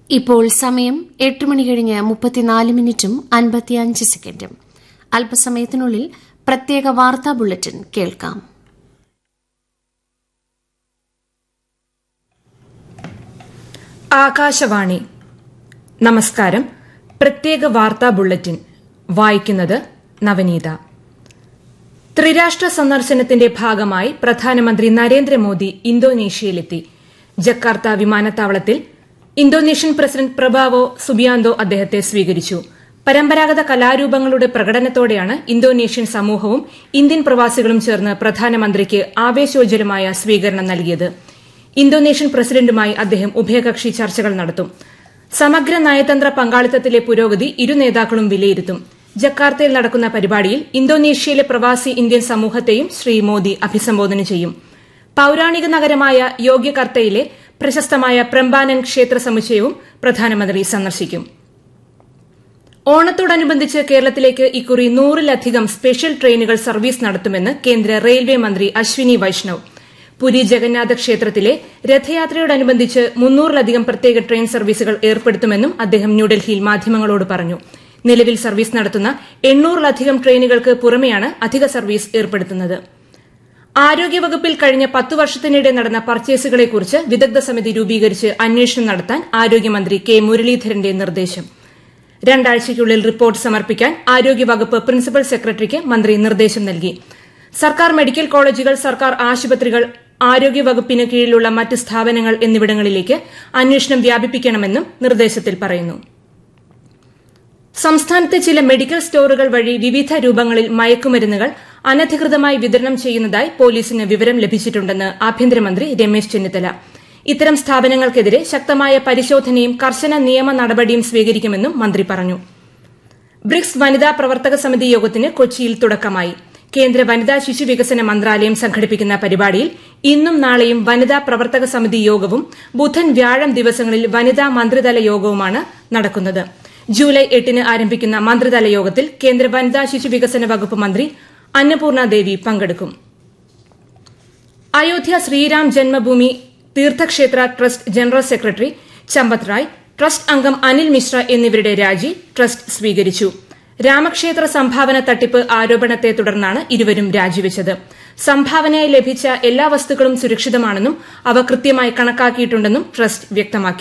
ഇപ്പോൾ സമയം എട്ട് മണി കഴിഞ്ഞ് മുപ്പത്തിനാല് മിനിറ്റും അൻപത്തിയഞ്ച് സെക്കൻഡും അല്പസമയത്തിനുള്ളിൽ പ്രത്യേക വാർത്താ ബുള്ളറ്റിൻ കേൾക്കാം ആകാശവാണി നമസ്കാരം പ്രത്യേക വാർത്താ ബുള്ളറ്റിൻ വായിക്കുന്നത് നവനീത ത്രിരാഷ്ട്ര സന്ദർശനത്തിന്റെ ഭാഗമായി പ്രധാനമന്ത്രി നരേന്ദ്രമോദി ഇന്തോനേഷ്യയിലെത്തി ജക്കാർത്ത വിമാനത്താവളത്തിൽ ഇന്തോനേഷ്യൻ പ്രസിഡന്റ് പ്രഭാവോ സുബിയാന്തോ അദ്ദേഹത്തെ സ്വീകരിച്ചു പരമ്പരാഗത കലാരൂപങ്ങളുടെ പ്രകടനത്തോടെയാണ് ഇന്തോനേഷ്യൻ സമൂഹവും ഇന്ത്യൻ പ്രവാസികളും ചേർന്ന് പ്രധാനമന്ത്രിക്ക് ആവേശോജ്വലമായ സ്വീകരണം നൽകിയത് ഇന്തോനേഷ്യൻ പ്രസിഡന്റുമായി അദ്ദേഹം ഉഭയകക്ഷി ചർച്ചകൾ നടത്തും സമഗ്ര നയതന്ത്ര പങ്കാളിത്തത്തിലെ പുരോഗതി ഇരു നേതാക്കളും വിലയിരുത്തും ജക്കാർത്തയിൽ നടക്കുന്ന പരിപാടിയിൽ ഇന്തോനേഷ്യയിലെ പ്രവാസി ഇന്ത്യൻ സമൂഹത്തെയും ശ്രീ മോദി അഭിസംബോധന ചെയ്യും പൌരാണിക നഗരമായ യോഗ്യകർത്തയിലെ പ്രശസ്തമായ പ്രംബാനൻ ക്ഷേത്ര സമുച്ചയവും പ്രധാനമന്ത്രി സന്ദർശിക്കും ഓണത്തോടനുബന്ധിച്ച് കേരളത്തിലേക്ക് ഇക്കുറി നൂറിലധികം സ്പെഷ്യൽ ട്രെയിനുകൾ സർവീസ് നടത്തുമെന്ന് കേന്ദ്ര റെയിൽവേ മന്ത്രി അശ്വിനി വൈഷ്ണവ് പുരി ജഗന്നാഥ ക്ഷേത്രത്തിലെ രഥയാത്രയോടനുബന്ധിച്ച് മുന്നൂറിലധികം പ്രത്യേക ട്രെയിൻ സർവീസുകൾ ഏർപ്പെടുത്തുമെന്നും അദ്ദേഹം ന്യൂഡൽഹിയിൽ മാധ്യമങ്ങളോട് പറഞ്ഞു നിലവിൽ സർവീസ് നടത്തുന്ന എണ്ണൂറിലധികം ട്രെയിനുകൾക്ക് പുറമെയാണ് അധിക സർവീസ് ഏർപ്പെടുത്തുന്നത് ആരോഗ്യവകുപ്പിൽ കഴിഞ്ഞ പത്തു വർഷത്തിനിടെ നടന്ന പർച്ചേസുകളെക്കുറിച്ച് വിദഗ്ധ സമിതി രൂപീകരിച്ച് അന്വേഷണം നടത്താൻ ആരോഗ്യമന്ത്രി കെ മുരളീധരന്റെ നിർദ്ദേശം രണ്ടാഴ്ചയ്ക്കുള്ളിൽ റിപ്പോർട്ട് സമർപ്പിക്കാൻ ആരോഗ്യവകുപ്പ് പ്രിൻസിപ്പൽ സെക്രട്ടറിക്ക് മന്ത്രി നിർദ്ദേശം നൽകി സർക്കാർ മെഡിക്കൽ കോളേജുകൾ സർക്കാർ ആശുപത്രികൾ ആരോഗ്യവകുപ്പിന് കീഴിലുള്ള മറ്റ് സ്ഥാപനങ്ങൾ എന്നിവിടങ്ങളിലേക്ക് അന്വേഷണം വ്യാപിപ്പിക്കണമെന്നും നിർദ്ദേശത്തിൽ പറയുന്നു സംസ്ഥാനത്തെ ചില മെഡിക്കൽ സ്റ്റോറുകൾ വഴി വിവിധ രൂപങ്ങളിൽ മയക്കുമരുന്നുകൾ അനധികൃതമായി വിതരണം ചെയ്യുന്നതായി പോലീസിന് വിവരം ലഭിച്ചിട്ടുണ്ടെന്ന് ആഭ്യന്തരമന്ത്രി രമേശ് ചെന്നിത്തല ഇത്തരം സ്ഥാപനങ്ങൾക്കെതിരെ ശക്തമായ പരിശോധനയും കർശന നിയമ നടപടിയും സ്വീകരിക്കുമെന്നും മന്ത്രി പറഞ്ഞു ബ്രിക്സ് വനിതാ പ്രവർത്തക സമിതി യോഗത്തിന് കൊച്ചിയിൽ തുടക്കമായി കേന്ദ്ര വനിതാ ശിശു വികസന മന്ത്രാലയം സംഘടിപ്പിക്കുന്ന പരിപാടിയിൽ ഇന്നും നാളെയും വനിതാ പ്രവർത്തക സമിതി യോഗവും ബുധൻ വ്യാഴം ദിവസങ്ങളിൽ വനിതാ മന്ത്രിതല യോഗവുമാണ് നടക്കുന്നത് ജൂലൈ എട്ടിന് ആരംഭിക്കുന്ന മന്ത്രിതല യോഗത്തിൽ കേന്ദ്ര വനിതാ ശിശു വികസന വകുപ്പ് മന്ത്രി അന്നപൂർണ ദേവി പങ്കെടുക്കും Ayodhya Shriram Janmabhumi തീർത്ഥക്ഷേത്ര trust general secretary Champat Rai trust അംഗം അനിൽ മിശ്ര എന്നിവരുടെ രാജി ട്രസ്റ്റ് സ്വീകരിച്ചു രാമക്ഷേത്ര സംഭാവന തട്ടിപ്പ് ആരോപണത്തെ തുടർന്നാണ് ഇരുവരും രാജിവെച്ചത് സംഭാവനയായി ലഭിച്ച എല്ലാ വസ്തുക്കളും സുരക്ഷിതമാണെന്നും അവ കൃത്യമായി കണക്കാക്കിയിട്ടുണ്ടെന്നും ട്രസ്റ്റ് വ്യക്തമാക്കി